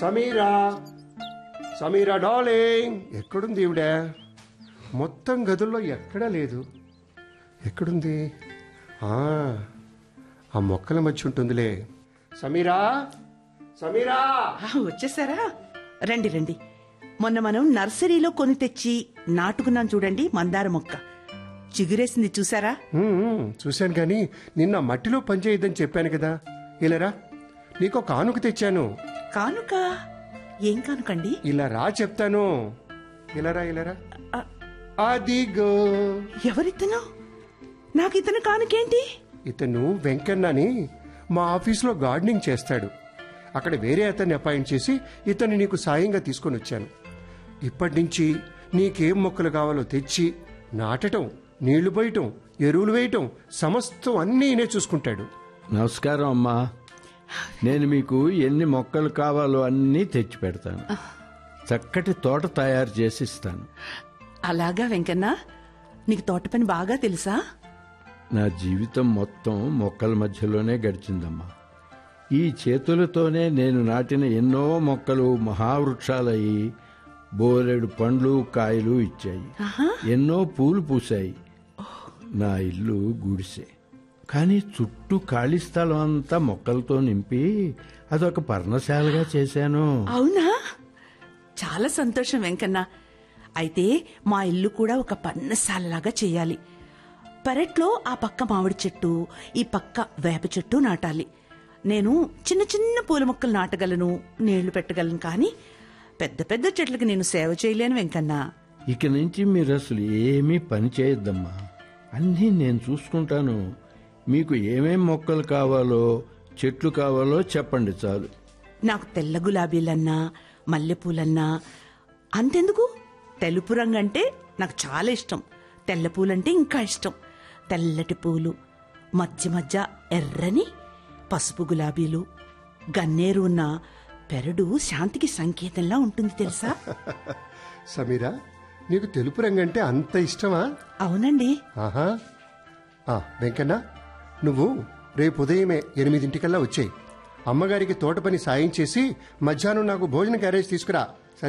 Sameera Sameera darling ఎక్కడుంది ఈవిడ మొత్తం గదుల్లో ఎక్కడా లేదు ఎక్కడుంది ఆ, ఆ మొక్కల మధ్య ఉంటుందిలే సమీరా సమీరా ఆ, వచ్చేసారా రండి రండి మొన్న మనం నర్సరీలో కొని తెచ్చి నాటుకున్నాం చూడండి మందార మొక్క చిగురేసింది చూసారా ఉమ్, ఉమ్, చూశాను కానీ నిన్న మట్టిలో పనిచేయద్దని చెప్పాను కదా ఇలారా నీకు ఒక కానుక తెచ్చాను కానుక ఏం కానుకండి ఇలా రా చెప్తాను ఇలారా ఇలారా ఆ, అదిగో ఎవరితను నాకు ఇతను కానుకేంటి ఇతను వెంకన్నని మా ఆఫీస్లో గార్డెనింగ్ చేస్తాడు అక్కడ వేరే అతన్ని అపాయింట్ చేసి ఇతన్ని నీకు సాయంగా తీసుకొని వచ్చాను ఇప్పటి నుంచి నీకేం మొక్కలు కావాలో తెచ్చి నాటటం నీళ్లు పోయటం ఎరువులు వేయటం సమస్తం అన్నీ ఈయనే చూసుకుంటాడు నమస్కారం అమ్మా నేను మీకు ఎన్ని మొక్కలు కావాలో అన్నీ తెచ్చి పెడతాను చక్కటి తోట తయారు చేసి ఇస్తాను అలాగా వెంకన్న నీకు తోట పని బాగా తెలుసా నా జీవితం మొత్తం మొక్కల మధ్యలోనే గడిచిందమ్మా ఈ చేతులతోనే నేను నాటిన ఎన్నో మొక్కలు మహావృక్షాలయ్యి బోలెడు పండ్లు కాయలు ఇచ్చాయి ఎన్నో పూలు పూసాయి నా ఇల్లు గుడిసే కానీ చుట్టూ ఖాళీ స్థలం అంతా మొక్కలతో నింపి అదొక పర్ణశాలగా చేశాను అవునా చాలా సంతోషం వెంకన్న అయితే మా ఇల్లు కూడా ఒక పన్నశాలలాగా చేయాలి పెరట్లో ఆ పక్క మామిడి చెట్టు ఈ పక్క వేప చెట్టు నాటాలి నేను చిన్న చిన్న పూల మొక్కలు నాటగలను నీళ్లు పెట్టగలను కానీ పెద్ద పెద్ద చెట్లకి నేను సేవ చేయలేను వెంకన్న ఇక నుంచి మీరు అసలు ఏమీ పని చేయొద్దమ్మా అన్నీ నేను చూసుకుంటాను మీకు ఏమేం మొక్కలు కావాలో చెట్లు కావాలో చెప్పండి చాలు నాకు తెల్ల గులాబీలన్నా మల్లెపూలన్నా అంతెందుకు తెలుపు రంగు అంటే నాకు చాలా ఇష్టం తెల్ల పూలంటే ఇంకా ఇష్టం తెల్లటి పూలు మధ్య మధ్య ఎర్రని పసుపు గులాబీలు గన్నేరు ఉన్న పెరడు శాంతికి సంకేతంలా ఉంటుంది తెలుసా సమీరా నీకు తెలుపు రంగు అంటే అంత ఇష్టమా అవునండి ఆహా ఆ, వెంకన్న నువ్వు రేపు ఉదయమే ఎనిమిదింటికల్లా వచ్చేయి అమ్మగారికి తోట పని సాయం చేసి మధ్యాహ్నం నాకు భోజన క్యారేజ్ తీసుకురా